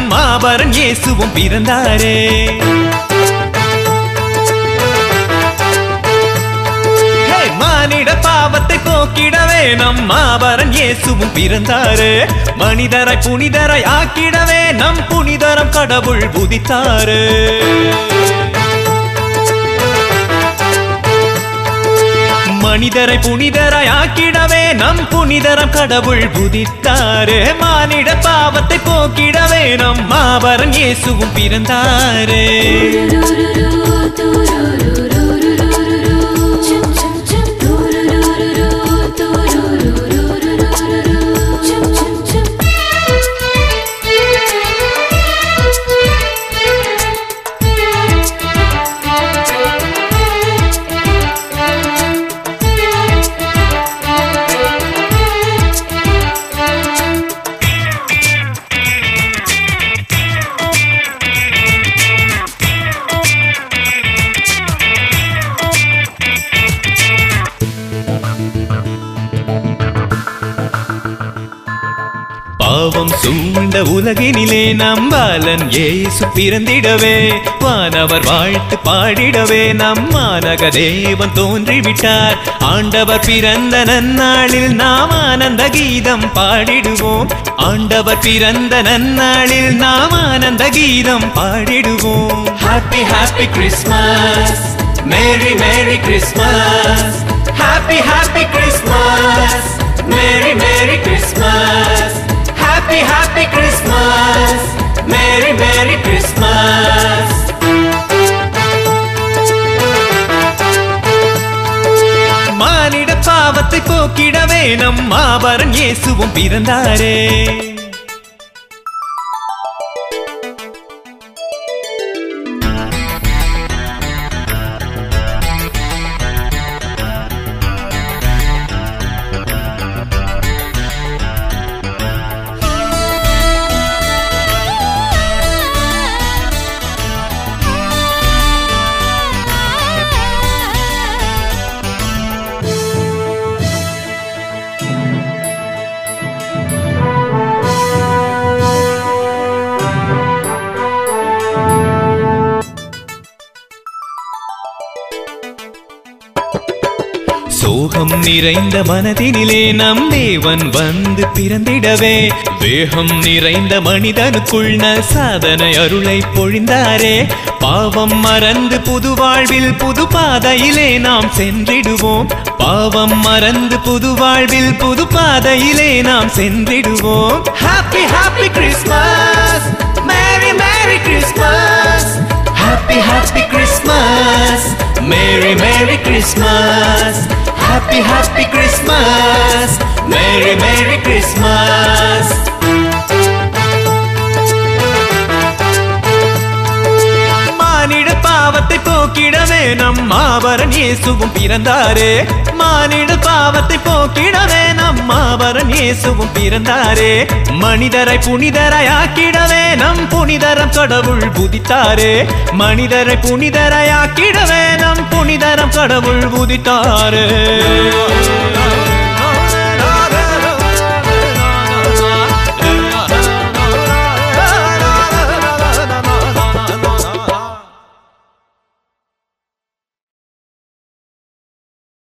மாபரன் இயேசுவும் பிறந்தாரே ஹே, மானிட பாவத்தை போக்கிடவே நம் மாபரன் இயேசுவும் பிறந்தாரு மனிதரை புனிதரை ஆக்கிடவே நம் புனிதரம் கடவுள் புதித்தாரு மனிதரை புனிதராய் ஆக்கிடவே நம் புனிதரம் கடவுள் புதித்தாரு மானிட பாவத்தை போக்கிடவே நம் மாபரன் இயேசுவும் பிறந்தாரே பாவம் சூழ்ந்த உலகினிலே நம்பாலன் இயேசு பிறந்திடவே வானவர் வாழ்த்து பாடிடவே நம் மாநக தேவன் தோன்றிவிட்டார் ஆண்டவர் பிறந்த நன்னாளில் நாம் ஆனந்த கீதம் பாடிடுவோம் ஆண்டவர் பிறந்த நன்னாளில் நாம் ஆனந்த கீதம் பாடிடுவோம் happy happy Christmas merry merry Christmas happy happy Christmas merry merry Christmas happy happy Christmas merry merry Christmas மானிட பாவத்தை போக்கிடவே நம் மாபரன் இயேசுவும் பிறந்தாரே சோகம் நிறைந்த மனதினிலே நம் தேவன் வந்து பிறந்திடவே வேகம் நிறைந்த மனிதனுக்குள் ந சாதனை அருளை பொழிந்தாரே பாவம் மறந்து புது வாழ்வில் புது பாதையிலே நாம் சென்றிடுவோம் பாவம் மறந்து புது வாழ்வில் புது பாதையிலே நாம் சென்றிடுவோம் happy happy Christmas merry merry Christmas happy happy Christmas merry merry Christmas happy happy Christmas merry merry Christmas மானிட பாவத்தை போக்கிடவே நம் மாபரன் இயேசுவும் பிறந்தாரே மானிட பாவத்தை போக்கிடவே நம் மாபரன் இயேசுவும் பிறந்தாரே மனிதரை புனிதராய் ஆக்கிடவே நம் புனிதரம் கடவுள் புதித்தாரே மனிதரை புனிதராய் ஆக்கிடவே நம் புனிதரம் கடவுள் புதித்தாரே